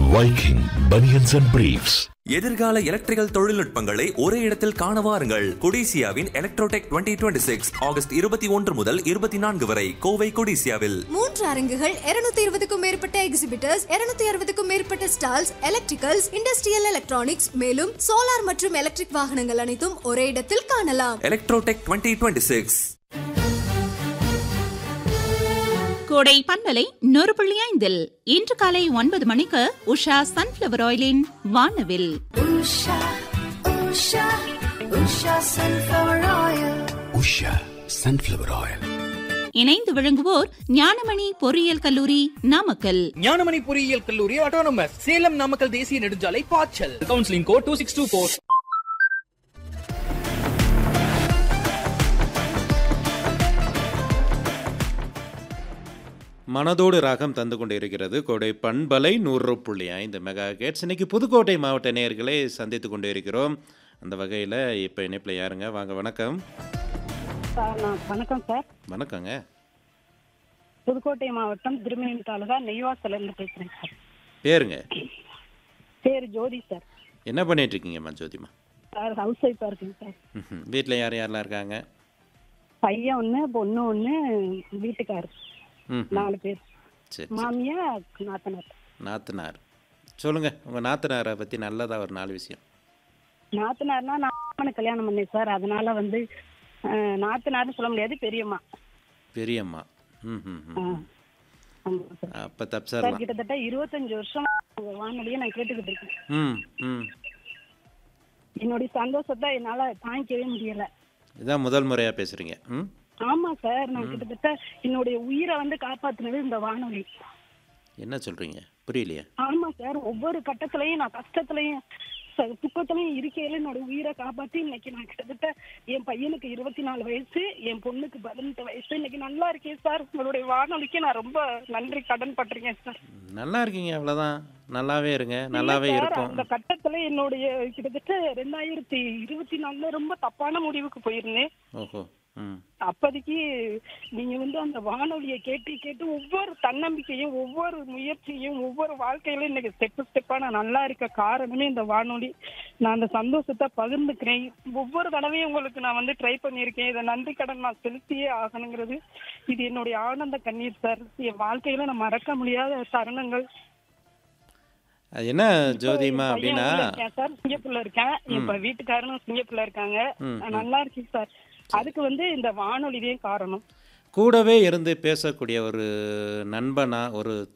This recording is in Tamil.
Viking Bunions and Briefs. எதிர்கால எலக்ட்ரிக்கல் தொழில்நுட்பங்களை ஒரே இடத்தில் காண வாருங்கள் கொடிசியாவின் எலக்ட்ரோடெக் 2026 சிக்ஸ் ஆகஸ்ட் இருபத்தி ஒன்று முதல் இருபத்தி நான்கு வரை கோவை கொடிசியாவில் மூன்று அரங்குகள் 220 இருபதுக்கும் மேற்பட்ட எக்ஸிபிட்டர்ஸ் 260 அறுபதுக்கும் மேற்பட்ட ஸ்டால்ஸ் எலக்ட்ரிக்கல்ஸ் இண்டஸ்ட்ரியல் எலக்ட்ரானிக்ஸ் மேலும் சோலார் மற்றும் எலக்ட்ரிக் வாகனங்கள் அனைத்தும் ஒரே இடத்தில் காணலாம் எலக்ட்ரோடெக் 2026 சிக்ஸ் கோடை பண்பலை நூறு புள்ளி ஐந்தில் இன்று காலை ஒன்பது மணிக்கு உஷா சன்ஃபிளவர் ஆயிலின் வானவில் Usha, Usha, Usha sunflower oil. Usha sunflower oil இணைந்து விளங்குவோர் ஞானமணி பொறியியல் கல்லூரி நாமக்கல் ஞானமணி பொறியியல் கல்லூரி ஆட்டோனமஸ் சேலம் நாமக்கல் தேசிய நெடுஞ்சாலை பாய்ச்சல் counselling code two six two four மனதோடு ராகம் தந்து கொண்டிருக்கிறது கோடை பண்பலை நூறு புள்ளி ஐந்து மெகா கேட்ஸ் இன்னைக்கு புதுக்கோட்டை மாவட்ட நேயர்களை சந்தித்து கொண்டு இருக்கிறோம் அந்த வகையில் இப்போ இணைப்பில் யாருங்க வாங்க வணக்கம் சார் நான் வணக்கம் சார் வணக்கங்க புதுக்கோட்டை மாவட்டம் திருமணி தாலுகா நெய்வாசல இருந்து பேசுறேன் சார் பேருங்க பேர் ஜோதி சார் என்ன பண்ணிட்டு இருக்கீங்கம்மா ஜோதிமா சார் ஹவுஸ் ஒய்ஃபா இருக்கேங்க சார் வீட்டில் யார் யாரெல்லாம் இருக்காங்க பையன் ஒண்ணு பொண்ணு ஒண்ணு வீட்டுக்காரர் ம் நாலு பேர் சரி மாமியா நாத்தனார் நாத்தனார் சொல்லுங்கள் உங்கள் நாத்தனாரை பற்றி நல்லதா ஒரு நாலு விஷயம் நாத்தனார்னா நான் கல்யாணம் பண்ணேன் சார் அதனால வந்து அஹ், நாத்தனார்னு சொல்ல முடியாது பெரியம்மா பெரியம்மா ம் ம் ஆ. ம் ஆமா சார் அப்போ சார் தப்பிச்சிடலாம் கிட்டத்தட்ட இருபத்தஞ்சு வருஷம் உங்க வானொலியை நான் கேட்டுக்கிட்டு இருக்கேன் ம் ம் என்னுடைய சந்தோஷத்தை என்னால தாங்கிக்கவே முடியல இதான் முதல் முறையாக பேசுகிறீங்க ம் ஆமா சார் நான் கிட்டத்தட்ட என்னுடைய உயிரை வந்து காப்பாத்துனது இந்த வானொலி என்ன சொல்கிறீங்க புரியலையே ஆமா சார் ஒவ்வொரு கட்டத்திலையும் நான் கஷ்டத்திலையும் ச- துக்கத்திலையும் இருக்கையில என்னோட உயிரை காப்பாத்தி இன்னைக்கு நான் கிட்டத்தட்ட என் பையனுக்கு இருபத்தி நாலு வயசு என் பொண்ணுக்கு பதினெட்டு வயசு இன்னைக்கு நல்லா இருக்கேன் சார் உங்களுடைய வானொலிக்கு நான் ரொம்ப நன்றி கடன் பட்டிருக்கேன் சார் நல்லா இருக்கீங்க அவ்வளோதான் நல்லாவே இருங்க நல்லாவே இல்ல சார், இருப்போம் அந்த கட்டத்துல என்னுடைய கிட்டத்தட்ட ரெண்டாயிரத்தி இருபத்தி நாலுல ரொம்ப தப்பான முடிவுக்கு போயிருந்தேன் ஓஹோ ம் அப்போதைக்கு நீங்க வந்து அந்த வானொலியை கேட்டு கேட்டு ஒவ்வொரு தன்னம்பிக்கையும் ஒவ்வொரு முயற்சியும் ஒவ்வொரு வாழ்க்கையில இன்னைக்கு ஸ்டெப் ஸ்டெப்பா நான் நல்லா இருக்க காரணமே இந்த வானொலி நான் அந்த சந்தோஷத்தை பகிர்ந்துக்கிறேன் ஒவ்வொரு தடவையும் உங்களுக்கு நான் வந்து ட்ரை பண்ணியிருக்கேன் இதை நன்றி கடன் நான் செலுத்தியே ஆகணுங்கிறது இது என்னுடைய ஆனந்த கண்ணீர் சார் என் வாழ்க்கையில நான் மறக்க முடியாத தருணங்கள் அது என்ன ஜோதிமா பையன் அப்படின்னா ஊர்ல இருக்கேன் சார் சிங்கப்பூர்ல இருக்கேன் இப்ப வீட்டுக்காரனும் சிங்கப்பூர்ல இருக்காங்க ம், நான் நல்லா இருக்கேன் சார் அதுக்கு வந்து இந்த வானொலிதான் காரணம் கூடவே இருந்து பேசக்கூடிய ஒரு நண்பனா ஒரு